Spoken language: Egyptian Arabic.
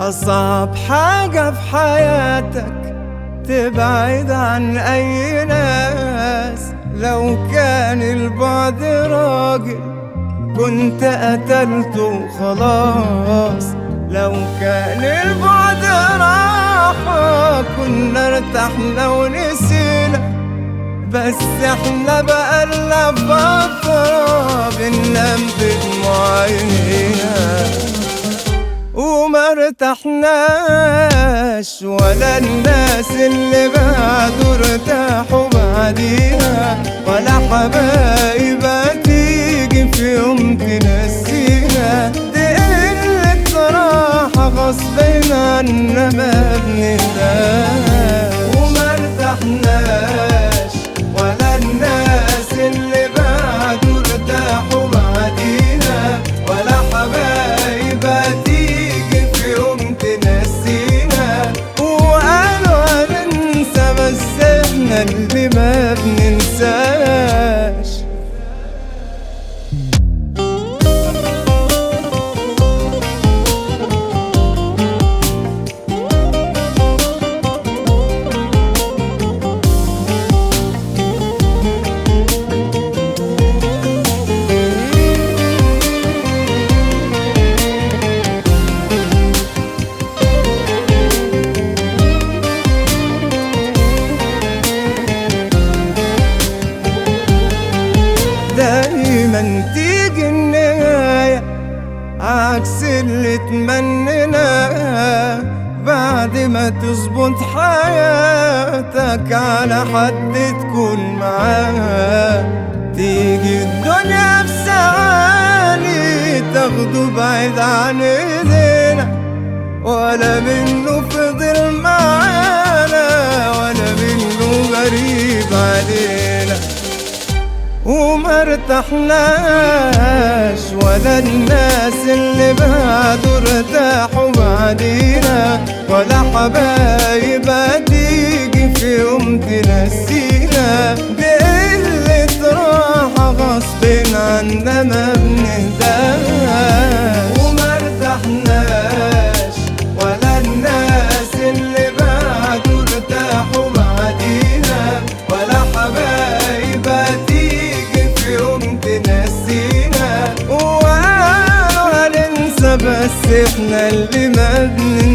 أصعب حاجة في حياتك تبعد عن أي ناس لو كان البعد راجل كنت قتلته خلاص لو كان البعد راحة كنا ارتحنا ونسينا بس احنا بقالنا فترة بننام بدموع عينينا وما ارتحناش ولا الناس اللي بعدوا ارتاحوا بعدينا ولا حبايب هتيجي في يوم تنسينا دي قلة راحة غصب عنا ما بنهداش وما ارتحناش ولا الناس اللي بعدوا ارتاحوا بعدينا ولا حبايب هتيجي في يوم تنسينا وقالوا هننسى بس احنا اللي ما بننساش دايما تيجي النهاية عكس اللي تمنيناه بعد ما تظبط حياتك على حد تكون معاه تيجي الدنيا بثواني تاخده بعيد عن ايدينا ولا منه فضل معانا ولا منه غريب علينا وما ارتحناش ولا الناس اللي بعدوا ارتاحوا بعدينا ولا حبايب هتيجي في يوم تنسينا بقلة راحة غصب عنا ما بنهداش وما ارتحناش ولا الناس اللي بعدوا ارتاحوا بعدينا ولا حبايب هتيجي في يوم تنسينا وقالوا هننسى بس احنا اللي ما بننساش